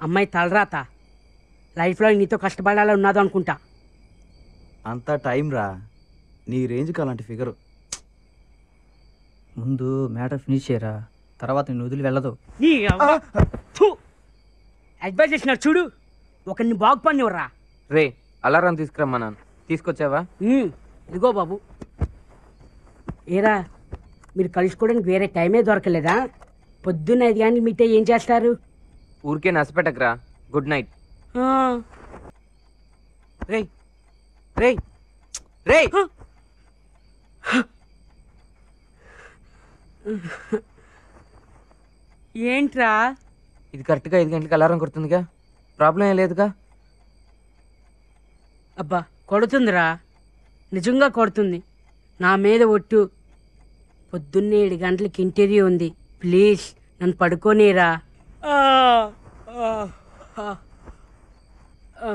అమ్మాయి తలరాత లైఫ్లో నీతో కష్టపడాలని ఉన్నదో అనుకుంటా అంత టైం రా నీ రేంజ్కి అలాంటి ఫిగరు ముందు మ్యాటర్ ఫినిష్ చేయరా తర్వాత నేను వదిలి వెళ్ళదు నీ అవ్వ. థు. అడ్వైజ్ చేసిన చూడు ఒకరిని బాగుపడినివ్వరా రే అలారం తీసుకురమ్మన్నాను తీసుకొచ్చావా ఉమ్, ఇదిగో బాబు ఏరా మీరు కలుసుకోవడానికి వేరే టైమే దొరకలేదా పొద్దున్న ఐదు గంటలకు మీటే ఏం చేస్తారు ఊరికే నసపెట్టకరా గుడ్ నైట్ ఆ, రేయ్ రేయ్ రేయ్ ఏంట్రా ఇది కరెక్ట్గా ఐదు గంటలకు అలారం కొడుతుందిగా ప్రాబ్లం ఏం లేదుగా అబ్బా కొడుతుందిరా నిజంగా కొడుతుంది నా మీద ఒట్టు పొద్దున్నే ఏడు గంటలకి ఇంటర్వ్యూ ఉంది ప్లీజ్ నన్ను పడుకోనీరా ఆ, ఆ, ఆ, ఆ.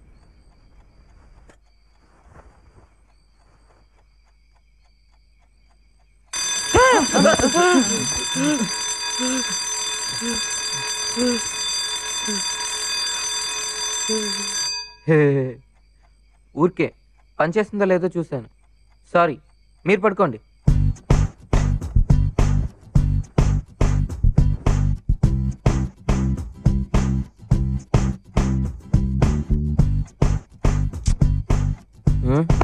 హే, ఊరికే పనిచేస్తుందో లేదో చూశాను సారీ మీరు పడుకోండి హ్మ్?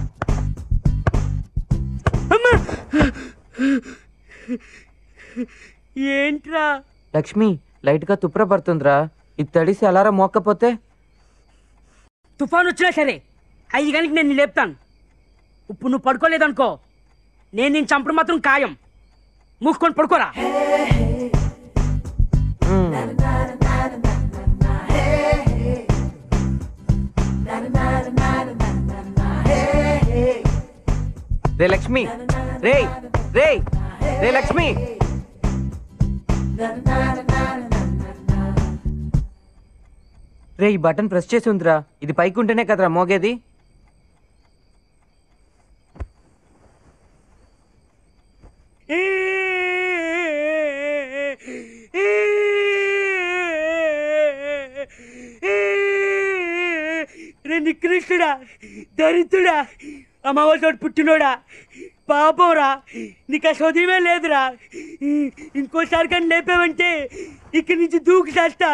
ఏంట్రా లక్ష్మి లైట్గా తుప్ర పడుతుందిరా ఇది తడిసి అలారం మోక్కపోతే తుఫాన్ వచ్చినా సరే ఐదు గంటలకు నేను నిన్ను లేపుతాను ఇప్పుడు నువ్వు పడుకోలేదనుకో నేను నేను చంపడం మాత్రం ఖాయం మూసుకొని పడుకోరా హ్మ్. రే లక్ష్మి రే రే రే లక్ష్మి రే ఈ బటన్ ప్రెస్ చేసి ఉందిరా ఇది పైకి ఉంటేనే కదరా మోగేది రే నికృష్టుడా దరిద్రుడా అమ్మవారితో పుట్టినోడా పాపంరా నీకు ఆ చదివే లేదురా ఇంకోసారి కానీ లేపావంటే ఇక్కడి నుంచి దూకి చేస్తా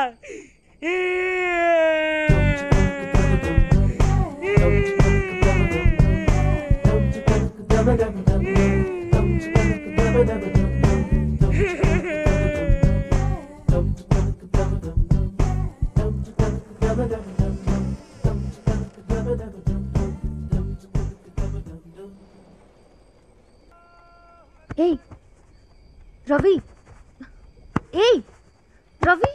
ఏయ్ రవి ఏయ్ రవి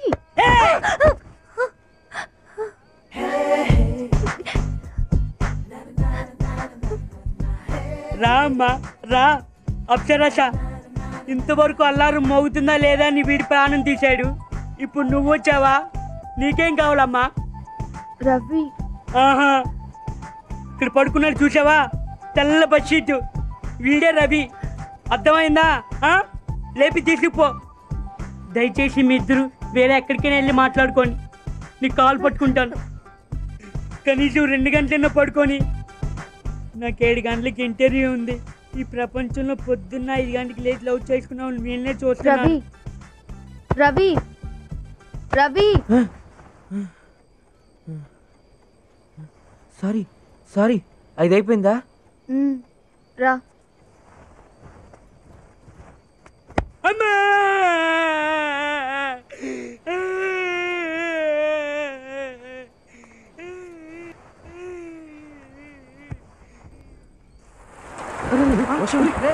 రా అమ్మా రా అప్సరస ఇంతవరకు అల్లారం మోగుతుందా లేదా అని వీడి ప్రాణం తీశాడు ఇప్పుడు నువ్వు వచ్చావా నీకేం కావాలమ్మా రవి ఆహా ఇక్కడ పడుకున్నాడు చూసావా తెల్ల బడ్షీట్ వీడే రవి అర్థమైందా ఆ? లేపి తీసుకుపో దయచేసి మీ ఇద్దరు వేరే ఎక్కడికైనా వెళ్ళి మాట్లాడుకోండి నీకు కాల్ పట్టుకుంటాను కనీసం రెండు గంటలైనా పడుకొని నాకు ఏడు గంటలకి ఇంటర్వ్యూ ఉంది ఈ ప్రపంచంలో పొద్దున్న ఐదు గంటలకి లేచి లవ్ చేసుకున్నాం వీళ్ళనే రవి చూస్తున్నాను రవి రవి సారీ సారీ ఐదు అయిపోయిందా ఉమ్, రా అమ్మా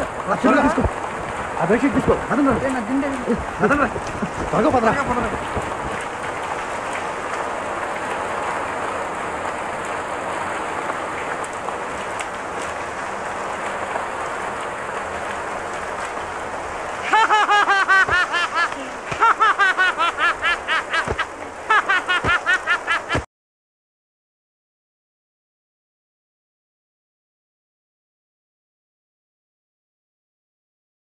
త్వరగా పదరా